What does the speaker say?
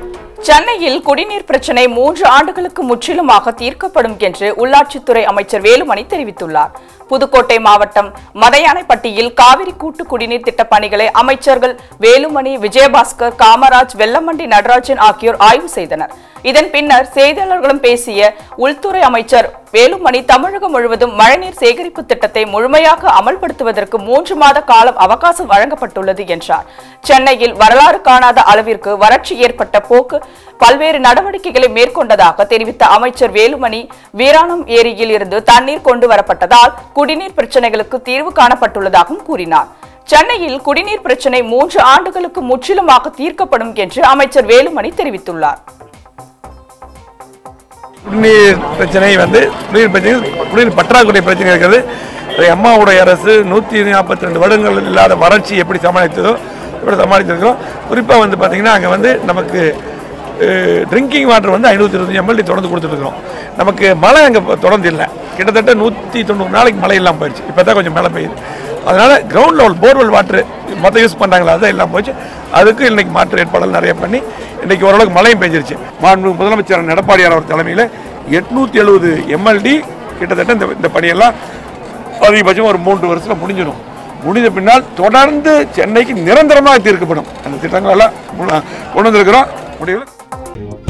சென்னையில் குடிநீர் பிரச்சினை மூன்று ஆண்டுகளுக்கு முற்றிலுமாக தீர்க்கப்படும் என்று உள்ளாட்சித்துறை அமைச்சர் வேலுமணி தெரிவித்துள்ளார் புதுக்கோட்டை மாவட்டம் மதையானைப்பட்டியில் காவிரி கூட்டு குடிநீர் திட்டப் பணிகளை அமைச்சர்கள் வேலுமணி விஜயபாஸ்கர் காமராஜ் வெல்லமண்டி நடராஜன் ஆகியோர் ஆய்வு செய்தனர் இதன் பின்னர் செய்தியாளர்களும் பேசிய உள்துறை அமைச்சர் வேலுமணி தமிழகம் முழுவதும் மழைநீர் சேகரிப்பு திட்டத்தை முழுமையாக அமல்படுத்துவதற்கு மூன்று மாத காலம் அவகாசம் வழங்கப்பட்டுள்ளது என்றார் சென்னையில் வரலாறு காணாத அளவிற்கு வறட்சி ஏற்பட்ட போக்கு பல்வேறு நடவடிக்கைகளை மேற்கொண்டதாக தெரிவித்த அமைச்சர் வேலுமணி வீராணம் ஏரியில் இருந்து தண்ணீர் கொண்டு வரப்பட்டதால் குடிநீர் பிரச்சனைகளுக்கு தீர்வு காணப்பட்டுள்ளதாகவும் கூறினார் சென்னையில் குடிநீர் பிரச்சனை மூன்று ஆண்டுகளுக்கு முற்றிலுமாக தீர்க்கப்படும் என்று அமைச்சர் வேலுமணி தெரிவித்துள்ளார் குடிநீர் பிரச்சனை வந்து குடிநீர் பிரச்சனை குடிநீர் பற்றாக்குறை பிரச்சனை இருக்கிறது அதை அம்மாவுடைய அரசு நூற்றி நாற்பத்தி ரெண்டு வருடங்கள் இல்லாத வறட்சி எப்படி சமாளித்ததோ எப்படி சமாளித்திருக்கிறோம் குறிப்பாக வந்து பார்த்திங்கன்னா அங்கே வந்து நமக்கு ட்ரிங்கிங் வாட்டர் வந்து ஐநூற்றி இருபத்தஞ்சி எம்எல்டி தொடர்ந்து கொடுத்துட்ருக்கோம் நமக்கு மழை அங்கே தொடர்ந்து இல்லை கிட்டத்தட்ட நூற்றி தொண்ணூறு நாளைக்கு மழை இல்லாமல் போயிடுச்சு இப்போ தான் கொஞ்சம் மழை பெய்யுது அதனால் கிரவுண்ட் லெவல் போர்வெல் வாட்ரு மொத்தம் யூஸ் பண்ணுறாங்களா அதான் எல்லாம் போச்சு அதுக்கு இன்னைக்கு மாற்று ஏற்பாடுகள் நிறைய பண்ணி இன்னைக்கு ஓரளவுக்கு மழையும் பெஞ்சிருச்சு மாண்பு முதலமைச்சர் எடப்பாடியார் அவர் தலைமையில் எட்நூற்றி எழுபது எம்எல்டி கிட்டத்தட்ட இந்த இந்த பணியெல்லாம் அதிகபட்சம் ஒரு மூன்று வருஷத்தில் முடிஞ்சிடும் முடிந்த பின்னால் தொடர்ந்து சென்னைக்கு நிரந்தரமாக தீர்க்கப்படும் அந்த திட்டங்கள் எல்லாம் கொண்டு வந்திருக்கிறோம் முடிவில்